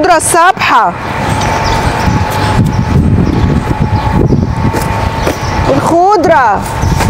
الخضرة السابحة الخضرة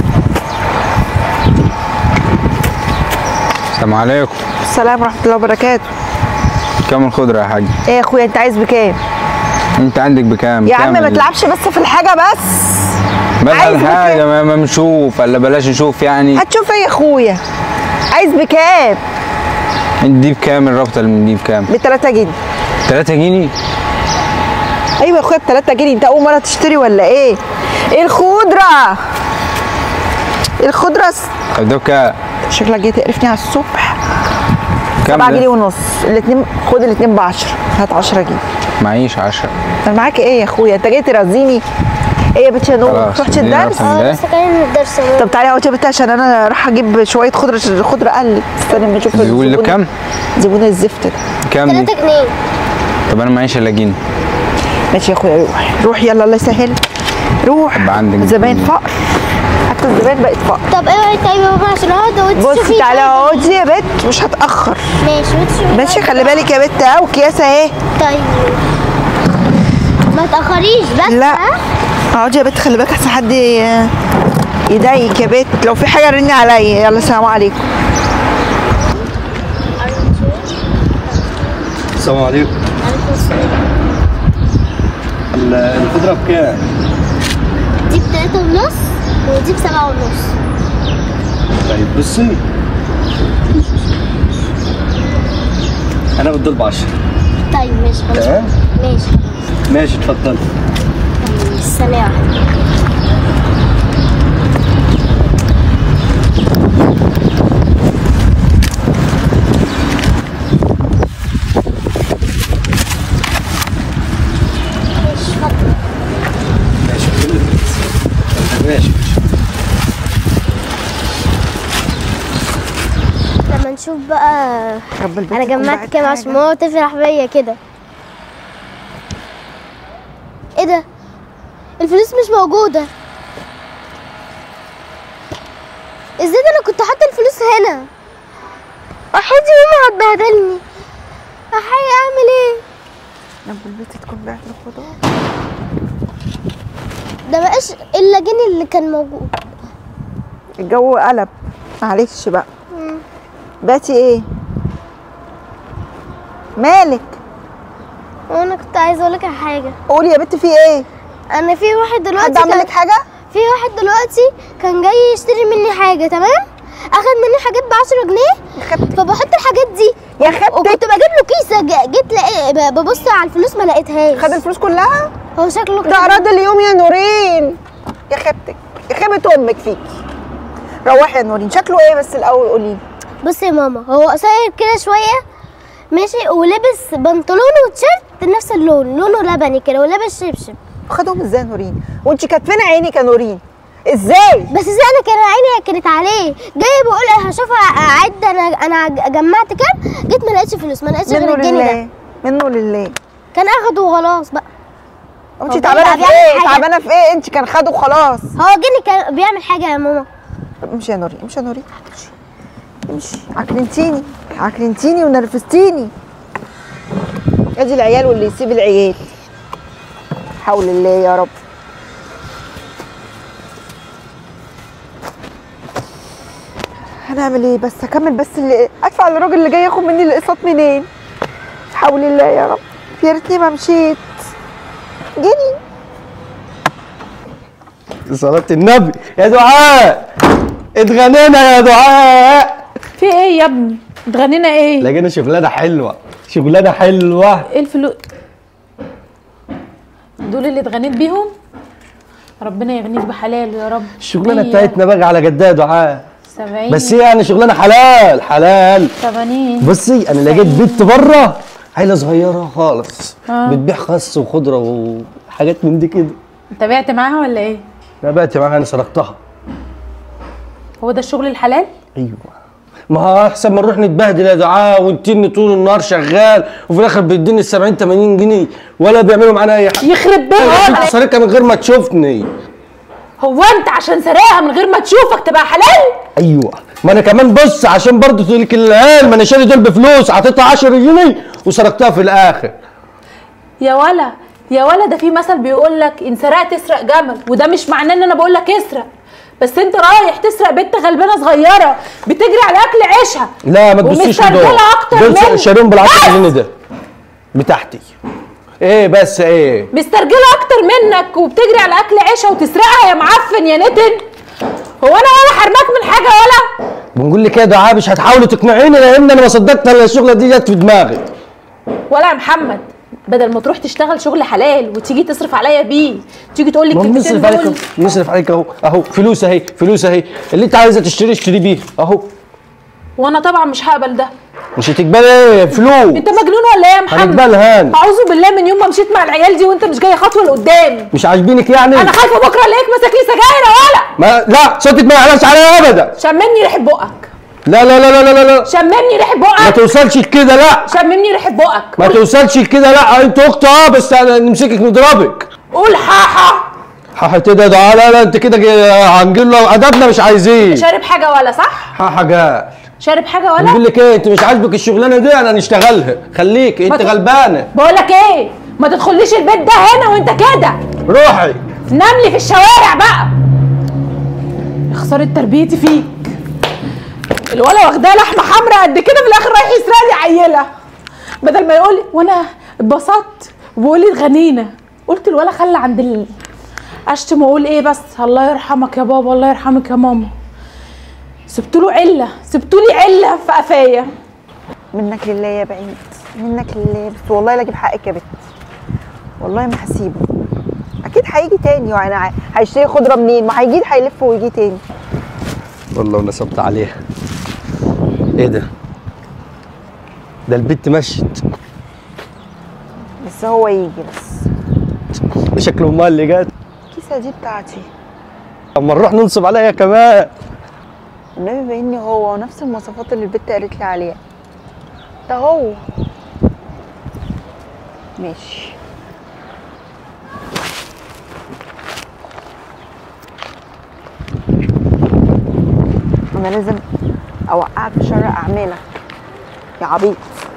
السلام عليكم السلام ورحمة الله وبركاته كام الخضرة يا حاج ايه يا اخويا انت عايز بكام؟ انت عندك بكام يا عم كام ما ال- تلعبش بس في الحاجة بس بلا عايز الحاجة بكام؟ ما, ما نشوف ولا بلاش نشوف يعني هتشوف ايه يا اخويا؟ عايز بكام؟ دي بكام الرابطة اللي من دي بكام ب 3 جنيه 3 جنيه ايوه يا اخويا ب 3 جنيه انت اول مرة تشتري ولا ايه؟ الخضرة الخضرة س- طب ده بكام شكلك جاي تقرفني على الصبح كام 7 ده؟ جنيه ونص الاثنين خد الاثنين ب 10 هات 10 جنيه معيش 10 انا معاك ايه يا اخويا انت جاي ترازيني ايه يا بنت يا نور خلاص، رحت اديني الدرس رقم. اه لسه كان من الدرس اهو. طب تعالي اقعد يا بنت عشان انا راح اجيب شويه خضره عشان الخضره قلت استنى اما اشوف بيقول له الزبون- كام؟ زبون الزفت ده كام دي 3 جنيه طب انا معيش الا جنيه ماشي يا اخويا روح روح يلا الله يسهل روح طب عندك زباين جنيه. فقر حتى الزباين بقت فقر طب اوعي طيب يا بابا عشان اقعد وانت بصي تعالي اقعدي يا بنت مش هتاخر ماشي وانت شوفي ماشي خلي بالك يا بنت اهو اكياس اهي طيب ما تاخريش بس لا ها اقعدي يا بنت خلي بالك احسن حد ي- يضايقك يا بنت لو في حاجه رني عليا يلا السلام عليكم السلام عليكم ال- الخضرة بكام؟ دي بتلاتة ونص ودي بسبعة ونص طيب بصي أنا بدل ب 10 طيب ماشي خلاص تمام؟ ماشي ماشي اتفضل ثانية واحدة ماشي اتفضل. ماشي ماشي لما نشوف بقى رب البيت انا يكون جمعت بعت كام حاجة. عشان ماما تفرح بيا كده ايه ده الفلوس مش موجودة ازاي ده انا كنت حاطة الفلوس هنا احيدي ماما هتبهدلني احي اعمل ايه رب البيت تكون بعت الخضار ده بقاش الا جنيه اللي كان موجود الجو قلب معلش بقى باتي ايه مالك وانا كنت عايزه اقول لك على حاجه قولي يا بنت في ايه انا في واحد دلوقتي حد عمل كان- لك حاجه في واحد دلوقتي كان جاي يشتري مني حاجه تمام اخد مني حاجات ب 10 جنيه يا خبتك فبحط الحاجات دي يا وكنت خبتك بجيب له كيسه ج- جيت لقي ب- ببص على الفلوس ما لقيتهاش خد الفلوس كلها هو شكله ده كده اراد اليوم يا نورين يا خبتك يا خيبه امك فيكي روحي يا نورين شكله ايه بس الاول قولي لي بصي يا ماما هو قصير كده شويه ماشي ولبس بنطلون وتيشيرت نفس اللون لونه لبني كده ولابس شبشب خدهم ازاي يا نورين وانت كانت فين عينك يا نورين ازاي بس ازاي انا كان عيني كانت عليه جاي بقول هشوف اعد انا انا جمعت كام جيت ما لقيتش فلوس ما لقيتش غير منه الجنيه ده لله منه لله كان اخده وخلاص بقى انت هو تعبانه بيبقى في بيعمل ايه حاجة. تعبانه في ايه انت كان خده خلاص هو جني كان بيعمل حاجه يا ماما طب امشي يا نورين امشي يا نورين امشي امشي عكننتيني عكننتيني ونرفزتيني ادي العيال واللي يسيب العيال حول الله يا رب هنعمل ايه بس هكمل بس اللي ادفع للراجل اللي جاي ياخد مني الاقساط منين حول الله يا رب يا ريتني ما مشيت جيني صلاة النبي يا دعاء اتغنينا يا دعاء في ايه يا ابني اتغنينا ايه لقينا شغلانة حلوة شغلانة حلوة ايه الفلوس دول اللي اتغنيت بيهم ربنا يغنيك بحلال يا رب الشغلانة مية، بتاعتنا بقى على قدها يا دعاء سبعين بس هي يعني شغلانة حلال حلال ثمانين بصي انا لقيت بنت بره عيله صغيره خالص آه. بتبيع خس وخضره وحاجات من دي كده انت بعت معاها ولا ايه انا بقت معاها انا سرقتها هو ده الشغل الحلال ايوه ما هو احسن ما نروح نتبهدل يا دعاء ونتني طول النهار شغال وفي الاخر بيديني ال 70 80 جنيه ولا بيعملوا معانا اي حاجه يخرب انت بيتك سارقها من غير ما تشوفني هو انت عشان سرقها من غير ما تشوفك تبقى حلال ايوه ما انا كمان بص عشان برضه تقول لك العيال ما انا شاري دول بفلوس حطيتها 10 جنيه وسرقتها في الاخر يا ولا يا ولا ده في مثل بيقول لك ان سرقت تسرق جمل وده مش معناه ان انا بقول لك اسرق بس انت رايح تسرق بنت غلبانه صغيره بتجري على اكل عيشها لا ما تبصيش ومسترجلة لدول اكتر دول منك. شاريهم بال 10 بس! جنيه ده بتاعتي ايه بس ايه مسترجله اكتر منك وبتجري على اكل عيشها وتسرقها يا معفن يا نتن هو انا ولا حرماك من حاجه ولا بنقول لك ايه يا دعاء مش هتحاولي تقنعيني لان انا ما صدقت الا الشغله دي جت في دماغي ولا يا محمد بدل ما تروح تشتغل شغل حلال وتيجي تصرف عليا بيه تيجي تقول لي ما الكلمتين بنصرف عليك دول أهو، بنصرف عليك اهو اهو فلوس اهي فلوس اهي اللي انت عايزه تشتري اشتري بيه اهو وانا طبعا مش هقبل ده مش هتقبلي ايه فلوس انت مجنون ولا ايه يا محمد هنقبلها أنا. اعوذ بالله من يوم ما مشيت مع العيال دي وانت مش جاي خطوه لقدام مش عاجبينك يعني انا خايفه بكره الاقيك ماسك لي سجاير يا ولا ما لا صوتك ما يعلاش عليا ابدا شممني ريحه بقك لا لا لا لا لا لا شممني ريحه ما بقك توصلش لكده لا شممني ريحه بقك ما توصلش لكده لا انت اخت اه بس أنا نمسكك نضربك قول حاحه حاحة ايه ده ده لا لا انت كده جاي- هنجيب له ادبنا مش عايزين شارب حاجه ولا صح حاحة جال شارب حاجه بقول ولا لك ايه انت مش عاجبك الشغلانه دي انا نشتغلها خليك انت ما ت- غلبانه بقول لك ايه ما تدخليش البيت ده هنا وانت كده روحي نام لي في الشوارع بقى خسارة تربيتي فيك الولا واخداه لحمه حمراء قد كده في الاخر رايح يسرق لي عيله بدل ما يقول لي وانا اتبسطت وبيقول لي اتغنينا قلت الولا خلى عند ال... اشتم واقول ايه بس الله يرحمك يا بابا الله يرحمك يا ماما سبت له عله سبت لي عله في قفايا منك لله يا بعيد منك لله بس والله لا اجيب حقك يا بت والله ما هسيبه اكيد هيجي تاني يعني ع- هيشتري خضره منين ما هيجي هيلف ويجي تاني والله ونصبت عليها ايه ده ده البت مشت بس هو يجي بس شكل امها اللي جت الكيسه دي بتاعتي اما نروح ننصب عليها كمان النبي باني هو ونفس المواصفات اللي البت قالت لي عليها ده هو ماشي انا لازم اوقعك في شر اعمالك يا عبيط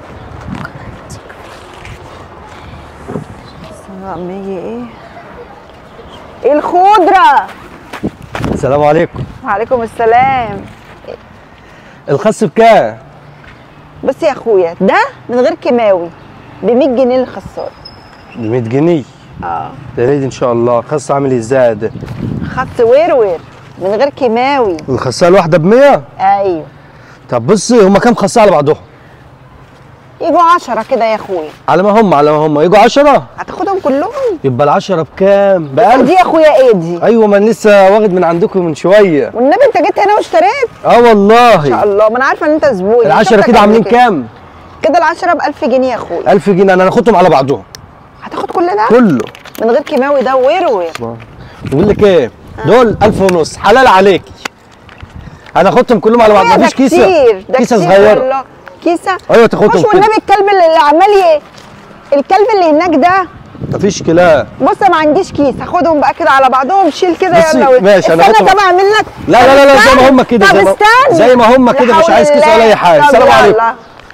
استنى بقى اما يجي ايه ايه الخضره السلام عليكم وعليكم السلام الخس بكام بص يا اخويا ده من غير كيماوي ب 100 جنيه للخسار ب 100 جنيه اه ده ريد ان شاء الله خس عامل ازاي ده خط وير وير من غير كيماوي الخسايه الواحده ب 100 ايوه طب بصي هما كام خسايه على بعضهم يجوا 10 كده يا اخويا على ما هم على ما هم يجوا 10 هتاخدهم كلهم يبقى ال 10 بكام ب دي 1000 يا اخويا ايه دي ايوه ما أنا لسه واخد من عندكم من شويه والنبي انت جيت هنا واشتريت اه ان شاء والله الله ما انا عارفه ان انت زبون العشرة شفتك كده قبل عاملين كده. كام كده العشرة ب 1000 جنيه يا اخويا 1000 جنيه انا هاخدهم على بعضهم هتاخد كل ده كله من غير كيماوي ده وير وير بقول لك ايه دول 1000 ونص حلال عليكي انا هاخدهم كلهم على بعض إيه ده مفيش كيسه كتير ده كيسه كتير صغيره والله. كيسه ايوه تاخدهم خش كده والنبي الكلب اللي عمال ي- الكلب اللي هناك ده مفيش كلام بص ما عنديش كيس هاخدهم بقى كده على بعضهم شيل كده بصي، يلا و- ماشي، أنا استنى هاخدهم. طب اعمل لك لا لا لا لا زي ما هم كده طب زي ما استنى زي ما هم كده مش لا عايز حول كيس ولا الله. اي حاجه طب السلام يلا. عليكم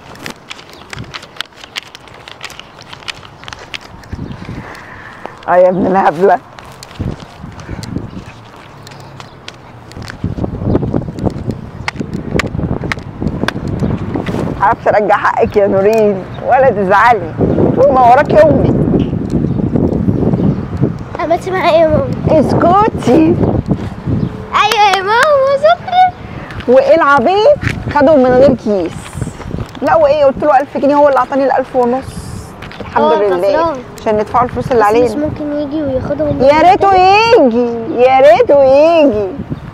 اه يا ابن الهبله عارفه ارجع حقك يا نورين ولا تزعلي طول ما وراك امي عملتي معايا يا ماما اسكتي ايوه يا ماما شكرا وايه العبيط خدهم من غير كيس لا وايه قلت له 1000 جنيه هو اللي اعطاني ال 1000 ونص الحمد اه، لله خسران. عشان ندفعوا الفلوس اللي بس مش علينا ممكن يجي وياخدهم يا ريته يجي يا ريته يجي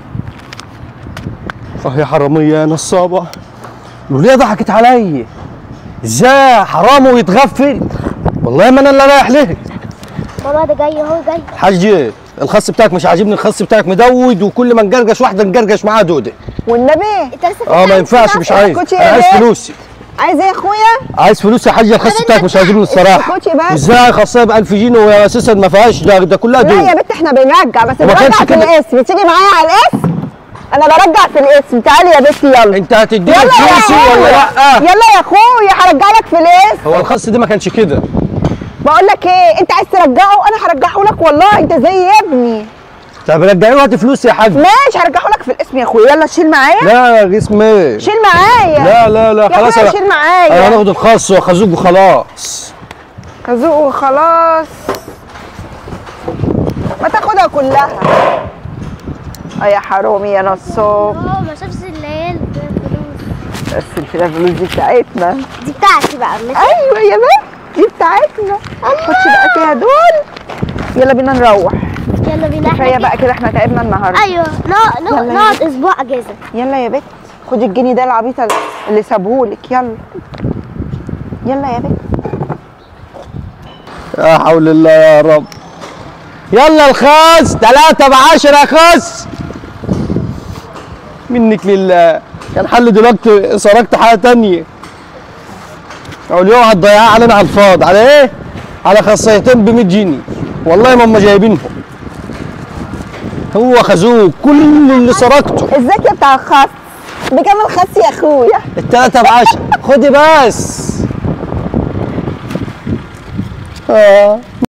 اه يا حراميه يا نصابه الوليه ضحكت عليا ازاي حرام ويتغفل والله ما انا اللي رايح له ماما ده جاي اهو جاي حاج الخس بتاعك مش عاجبني الخس بتاعك مدود وكل ما نجرجش واحده نجرجش معاها دوده والنبي انت لسه اه ما ينفعش مش عايز اسكتي انا يا عايز بيه. فلوسي عايز ايه يا اخويا عايز فلوس يا حاج الخس بتاعك مش عاجبني الصراحه اسكتي بس. ازاي خاصيه ب 1000 جنيه وهي اساسا ما فيهاش ده, ده كلها لا يا دود بنت احنا بنرجع بس وما بنرجع كانش في كده. الاسم تيجي معايا على الاسم انا برجع في الاسم تعالي يا بنتي يلا انت هتديني يلا يا فلوسي ولا اخويا لا يلا يا اخويا هرجع لك في الاسم هو الخس ده ما كانش كده بقول بقول لك ايه انت عايز ترجعه انا هرجعه لك والله انت زي ابني طب رجعيه هاتي فلوس يا حاج ماشي هرجعه لك في الاسم يا اخويا يلا شيل معايا لا يا جسم ايه شيل معايا لا لا لا يا خلاص اخويا انا شيل انا معايا هناخد الخاص وخازوق وخلاص خازوق وخلاص ما تاخدها كلها اه يا حرامي يا نصاب اه ما شافش اللي هي الفلوس بس الفلوس دي بتاعتنا دي بتاعتي بقى ماشي ايوه يا بنت دي بتاعتنا خدش بقى فيها دول يلا بينا نروح يلا بينا كفايه احنا بقى كده احنا تعبنا النهارده ايوه نقعد نقعد- يلا. نقعد اسبوع اجازه يلا يا بنت خدي الجنيه ده العبيطه اللي سابهولك يلا يلا يا بنت لا حول الله يا رب يلا الخاص ثلاثة بعشرة يا خاص منك لله كان حل دلوقتي سرقت حاجة تانية أو اليوم هتضيعها علينا على الفاضي على إيه؟ على خاصيتين ب 100 جنيه والله ما هم جايبينهم هو خازوق كل اللي سرقته ازيك يا بتاع الخاص بكام الخاص يا اخويا التلاتة بعشرة خدي بس آه